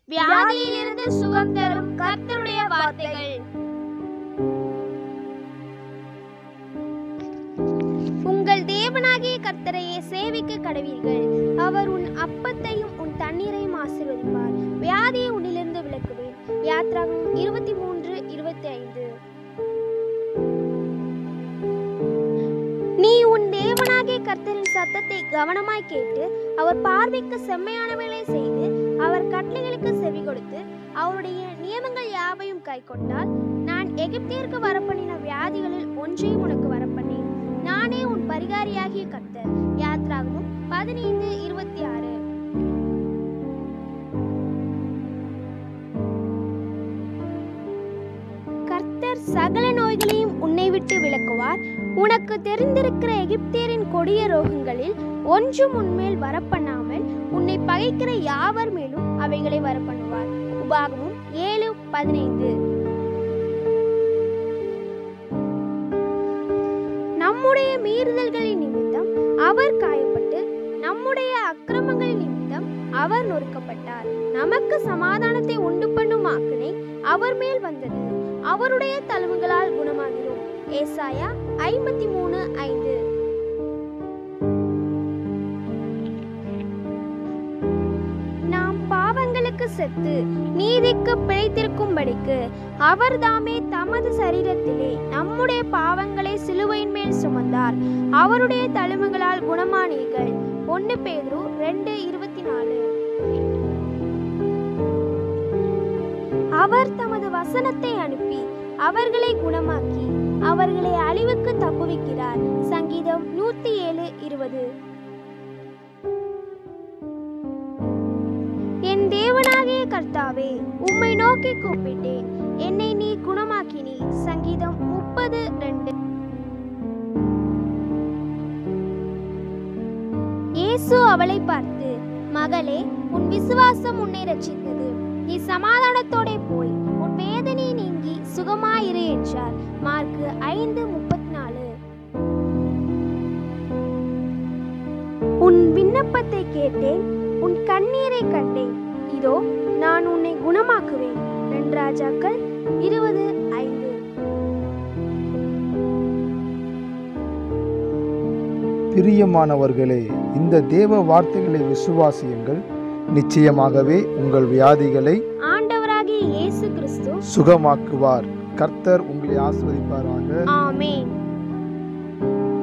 வியாதியிலிருந்து சுகம் தரும் கர்த்தருடைய வார்த்தைகள் உங்கள் தேவனாகிய கர்த்தரையே சேவிக்க கடவீர்கள் அவர் உன் அப்பத்தையும் உன் தண்ணீரையும் ஆசீர்வதிப்பார் வியாதியை உன்னிலிருந்து விலக்குவேன் யாத்ராகம் இருபத்தி மூன்று இருபத்தி ஐந்து நீ உன் தேவனாகிய கர்த்தரின் சத்தத்தை கவனமாய் கேட்டு அவர் பார்வைக்கு செம்மையானவைகளை செய்து அவர் கட்டளைகளுக்கு செவி கொடுத்து அவருடைய நியமங்கள் யாவையும் கைக்கொண்டால் நான் எகிப்தியருக்கு வரப்பண்ணின வியாதிகளில் ஒன்றையும் உனக்கு வரப்பண்ணேன் நானே உன் பரிகாரியாகிய கர்த்தர் யாத்ராகமும் பதினைந்து இருபத்தி ஆறு கர்த்தர் சகல நோய்களையும் உன்னை விட்டு விலக்குவார் உனக்கு தெரிந்திருக்கிற எகிப்தியரின் கொடிய ரோகங்களில் ஒன்றும் உன்மேல் வரப்பண்ணாமல் உன்னை பகைக்கிற யாவர் மேலும் அவைகளை வரப்பண்ணுவார் உபாகமும் ஏழு பதினைந்து நம்முடைய மீறுதல்களின் நிமித்தம் அவர் காயப்பட்டு நம்முடைய அக்கிரமங்களின் நிமித்தம் அவர் நொறுக்கப்பட்டார் நமக்கு சமாதானத்தை உண்டு பண்ணும் ஆக்கினை அவர் மேல் வந்தது அவருடைய தழும்புகளால் குணமாகிறோம் ஏசாயா ஐம்பத்தி மூணு ஐந்து நாம் பாவங்களுக்கு செத்து நீதிக்கு பிழைத்திருக்கும்படிக்கு அவர் தாமே தமது சரீரத்திலே நம்முடைய பாவங்களை சிலுவையின் மேல் சுமந்தார் அவருடைய தழும்புகளால் குணமானீர்கள் ஒன்று பேதுரு ரெண்டு இருபத்தி நாலு அவர் தமது வசனத்தை அனுப்பி அவர்களை குணமாக்கி அவர்களை அழிவுக்கு தப்புவிக்கிறார் சங்கீதம் நூத்தி ஏழு இருபது என் தேவனாகிய கர்த்தாவே உம்மை நோக்கி கூப்பிட்டேன் என்னை நீ குணமாக்கினி சங்கீதம் முப்பது ரெண்டு இயேசு அவளை பார்த்து மகளே உன் விசுவாசம் உன்னை ரட்சித்தது நீ சமாதானத்தோட போய் உன் வேதனை நீங்கி சுகமாயிரு என்றார் மார்க்கு ஐந்து முப்பத்தி நாலு உன் விண்ணப்பத்தை கேட்டேன் உன் கண்ணீரை கண்டேன் இதோ நான் உன்னை குணமாக்குவேன் ரெண்டு ராஜாக்கள் இருபது ஐந்து பிரியமானவர்களே இந்த தேவ வார்த்தைகளை விசுவாசியுங்கள் நிச்சயமாகவே உங்கள் வியாதிகளை ஆண்டவராகிய இயேசு கிறிஸ்து சுகமாக்குவார் கர்த்தர் உங்களை ஆசிர்வதிப்பாராக ஆமென்